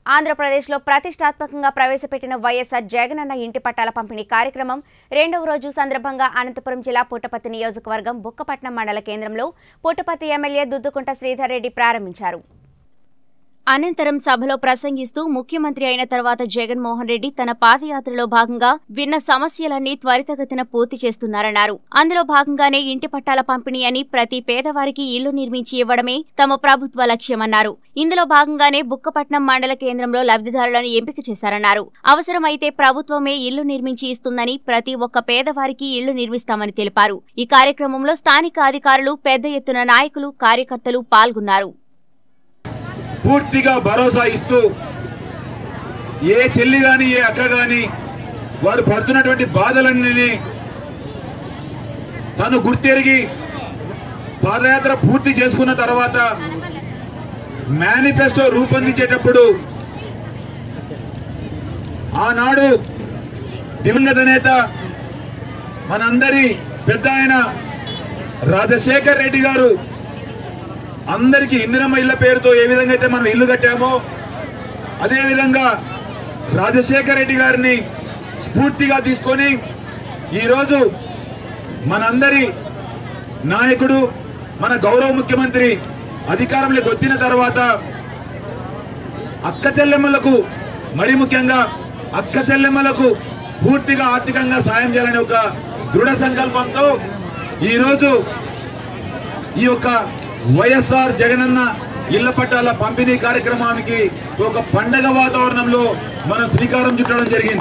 ఆంధ్రప్రదేశ్లో ప్రతిష్టాత్మకంగా ప్రవేశపెట్టిన వైఎస్ఆర్ జగనన్న ఇంటి పట్టాల పంపిణీ కార్యక్రమం రెండవ రోజు సందర్భంగా అనంతపురం జిల్లా పుట్టపర్తి నియోజకవర్గం బుక్కపట్నం మండల కేంద్రంలో పుట్టపర్తి ఎమ్మెల్యే దుద్దుకుంట శ్రీధర్ రెడ్డి ప్రారంభించారు అనంతరం సభలో ప్రసంగిస్తూ ముఖ్యమంత్రి అయిన తర్వాత జగన్మోహన్ రెడ్డి తన పాదయాత్రలో భాగంగా విన్న సమస్యలన్నీ త్వరితగతిన పూర్తి చేస్తున్నారన్నారు అందులో భాగంగానే ఇంటి పట్టాల పంపిణీ అని ప్రతి పేదవారికి ఇల్లు నిర్మించి ఇవ్వడమే తమ ప్రభుత్వ లక్ష్యమన్నారు ఇందులో భాగంగానే బుక్కపట్నం మండల కేంద్రంలో లబ్ధిదారులను ఎంపిక చేశారన్నారు అవసరమైతే ప్రభుత్వమే ఇల్లు నిర్మించి ఇస్తుందని ప్రతి ఒక్క పేదవారికి ఇల్లు నిర్మిస్తామని తెలిపారు ఈ కార్యక్రమంలో స్థానిక అధికారులు పెద్ద ఎత్తున నాయకులు కార్యకర్తలు పాల్గొన్నారు పూర్తిగా భరోసా ఇస్తూ ఏ చెల్లి గాని ఏ అక్క గాని వారు పడుతున్నటువంటి బాధలన్నీ తను గుర్తెరిగి పాదయాత్ర పూర్తి చేసుకున్న తర్వాత మేనిఫెస్టో రూపొందించేటప్పుడు ఆనాడు దివంగత నేత మనందరి పెద్ద ఆయన రాజశేఖర్ రెడ్డి గారు అందరికీ ఇందిరమ్మ ఇళ్ల పేరుతో ఏ విధంగా అయితే మనం ఇల్లు కట్టామో అదే విధంగా రాజశేఖర రెడ్డి గారిని స్ఫూర్తిగా తీసుకొని ఈరోజు మనందరి నాయకుడు మన గౌరవ ముఖ్యమంత్రి అధికారంలోకి వచ్చిన తర్వాత అక్క చెల్లెమ్మలకు మరి ముఖ్యంగా అక్క చెల్లెమ్మలకు పూర్తిగా ఆర్థికంగా సాయం చేయాలనే ఒక దృఢ సంకల్పంతో ఈరోజు ఈ యొక్క వైఎస్ఆర్ జగనన్న ఇళ్ల పట్టాల పంపిణీ కార్యక్రమానికి ఒక పండగ వాతావరణంలో మనం శ్రీకారం చుట్టడం జరిగింది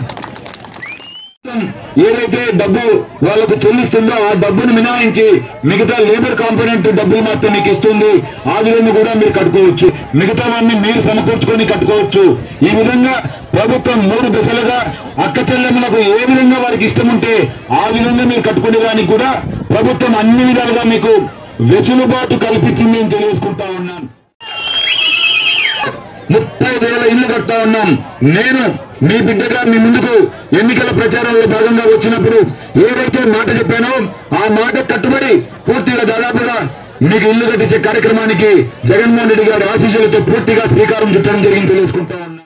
ఏదైతే డబ్బు వాళ్ళకు చెల్లిస్తుందో ఆ డబ్బును మినహాయించి మిగతా లేబర్ కాంపోనెంట్ డబ్బులు మాత్రం మీకు ఇస్తుంది ఆ విధంగా కూడా మీరు కట్టుకోవచ్చు మిగతావన్నీ మీరు సమకూర్చుకొని కట్టుకోవచ్చు ఈ విధంగా ప్రభుత్వం మూడు దశలుగా అక్క చెల్లెమ్మలకు ఏ విధంగా వారికి ఇష్టం ఉంటే ఆ విధంగా మీరు కట్టుకునే దానికి కూడా ప్రభుత్వం అన్ని విధాలుగా మీకు వెసులుబాటు కల్పించింది అని తెలియజేసుకుంటా ఉన్నాను ముప్పై వేల ఇల్లు కడతా ఉన్నాం నేను మీ బిడ్డగా మీ ముందుకు ఎన్నికల ప్రచారంలో భాగంగా వచ్చినప్పుడు ఏదైతే మాట చెప్పానో ఆ మాట కట్టుబడి పూర్తిగా దాదాపుగా మీకు ఇల్లు కట్టించే కార్యక్రమానికి జగన్మోహన్ రెడ్డి గారి ఆశీస్సులతో పూర్తిగా శ్రీకారం చుట్టడం జరిగింది తెలుసుకుంటా ఉన్నాం